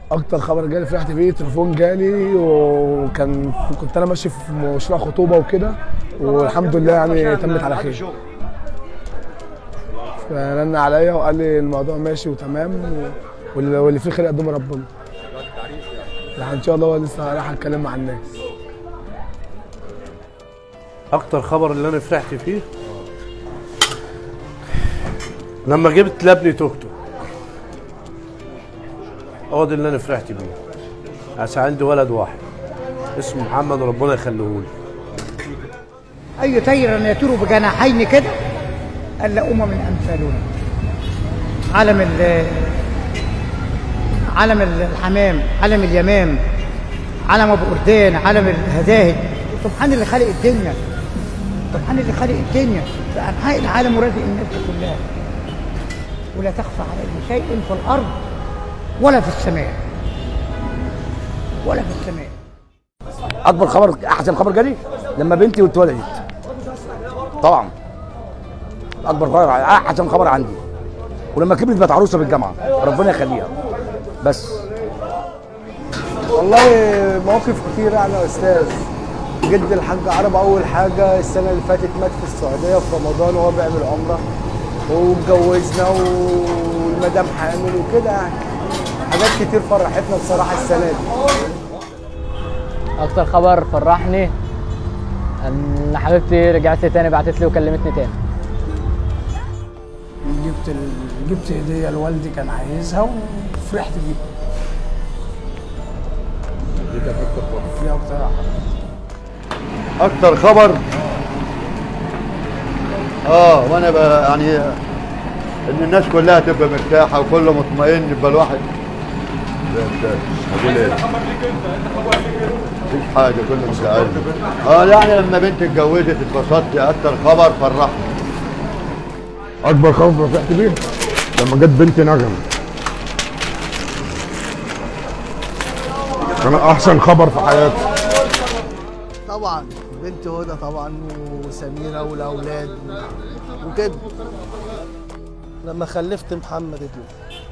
اكتر خبر جالي فرحت بيه تليفون جالي وكان كنت انا ماشي في مشروع خطوبه وكده والحمد لله يعني تمت على خير فرن عليا وقال لي الموضوع ماشي وتمام و- واللي واللي فيه خير يقدمه ربنا يعني ان شاء الله لسه رايح اتكلم مع الناس اكتر خبر اللي انا فرحت فيه لما جبت لابني توك توك هو ده اللي انا فرحت بيه عشان عندي ولد واحد اسمه محمد ربنا يخليه لي أي طير يطير بجناحين كده ألا أمم أمثالنا علم ال علم الحمام علم اليمام علم أبو قردان علم الهداهد سبحان اللي خالق الدنيا سبحان اللي خالق الدنيا في أنحاء العالم ورازق الناس كلها ولا تخفى عليه شيء في الأرض ولا في السماء ولا في السماء اكبر خبر احسن خبر جالي لما بنتي اتولدت طبعا اكبر خبر احسن خبر عندي ولما كبرت بقت عروسه بالجامعه ربنا يخليها بس والله مواقف كتير يعني يا استاذ جد الحاج عرب اول حاجه السنه اللي فاتت مات في السعوديه في رمضان وهو بيعمل عمره واتجوزنا والمدام حامل وكده يعني حاجات كتير فرحتنا بصراحه السنه دي اكتر خبر فرحني ان حبيبتي رجعت لي تاني بعتت لي وكلمتني تاني جبت ال... جبت هديه لوالدي كان عايزها وفرحت بيها دي اكتر اكتر خبر اه وانا بقى يعني ان الناس كلها تبقى مرتاحه وكله مطمئن يبقى الواحد لا، لا، هقول ايه مفيش حاجه كله متعلم اه يعني لما بنتي اتجوزت اتبسطت اكتر خبر فرحني اكبر خبر فرحت بيه لما جت بنتي نغم كان احسن خبر في حياتي طبعا بنت هدى طبعا وسميره والاولاد وكده لما خلفت محمد ابني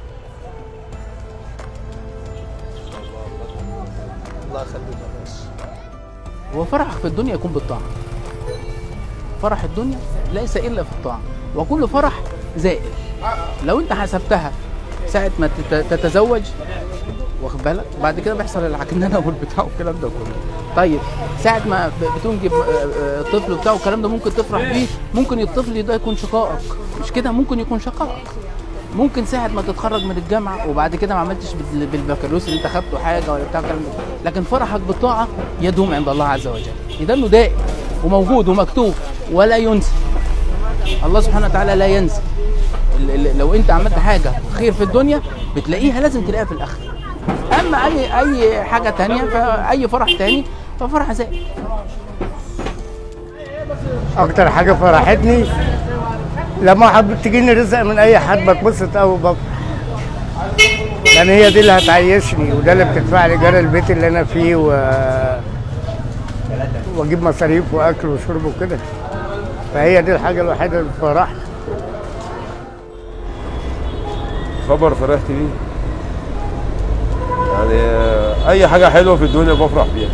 الله يخليك يا باشا هو فرحك في الدنيا يكون بالطاعة فرح الدنيا ليس إلا في الطاعة وكل فرح زائل لو أنت حسبتها ساعة ما تت- تتزوج واخد بالك بعد كده بيحصل العكننه والبتاع والكلام ده كله طيب ساعة ما ب- بتنجب آه، آه، طفل بتاعه والكلام ده ممكن تفرح بيه ممكن الطفل ده يكون شقائك مش كده ممكن يكون شقائك ممكن ساعة ما تتخرج من الجامعة وبعد كده ما عملتش بال- بالبكالوريوس اللي انت خدته حاجة ولا بتاع الكلام ده لكن فرحك بالطاعة يدوم عند الله عز وجل ده انه دائم وموجود ومكتوب ولا ينسى الله سبحانه وتعالى لا ينسى ال- ال- لو انت عملت حاجة خير في الدنيا بتلاقيها لازم تلاقيها في الآخرة أما أي أي حاجة تانية فأي فرح تاني ففرح زائد اكتر حاجه فرحتني لما حبيت تجيني رزق من اي حد بتبسط قوي بفرح لان هي دي اللي هتعيشني وده اللي بتدفع لي ايجار البيت اللي انا فيه و... واجيب مصاريف واكل وشرب وكده فهي دي الحاجه الوحيده اللي بتفرحني خبر فرحت بيه يعني آه، اي حاجه حلوه في الدنيا بفرح بيها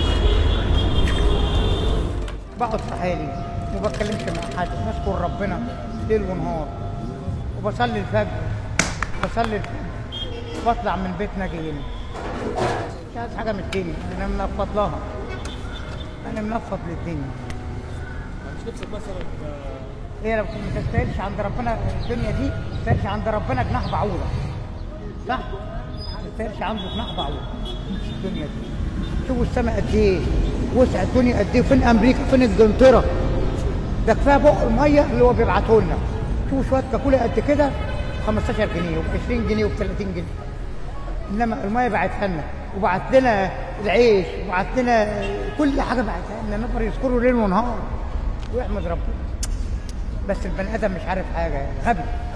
بقعد في حالي وما بتكلمش مع حد بشكر ربنا ليل ونهار وبصلي الفجر بصلي الفجر واطلع من بيتنا جاي هنا مش عايز حاجه من الدنيا انا منفض لها انا منفض للدنيا مش نفسك مثلا هي لو ما تستاهلش عند ربنا الدنيا دي ما تستاهلش عند ربنا جناح بعوضه صح؟ ما تستاهلش عنده جناح بعوضه مش الدنيا دي شوفوا السماء قد ايه وسع الدنيا قد ايه فين امريكا فين انجلترا ده كفايه بق الميه اللي هو بيبعته لنا شوفوا شويه كاكولا قد كده 15 جنيه وب 20 جنيه وب 30 جنيه انما الميه بعتها لنا وبعت لنا العيش وبعت لنا كل حاجه بعتها لنا نفر يذكروا ليل ونهار ويحمد ربنا بس البني ادم مش عارف حاجه غبي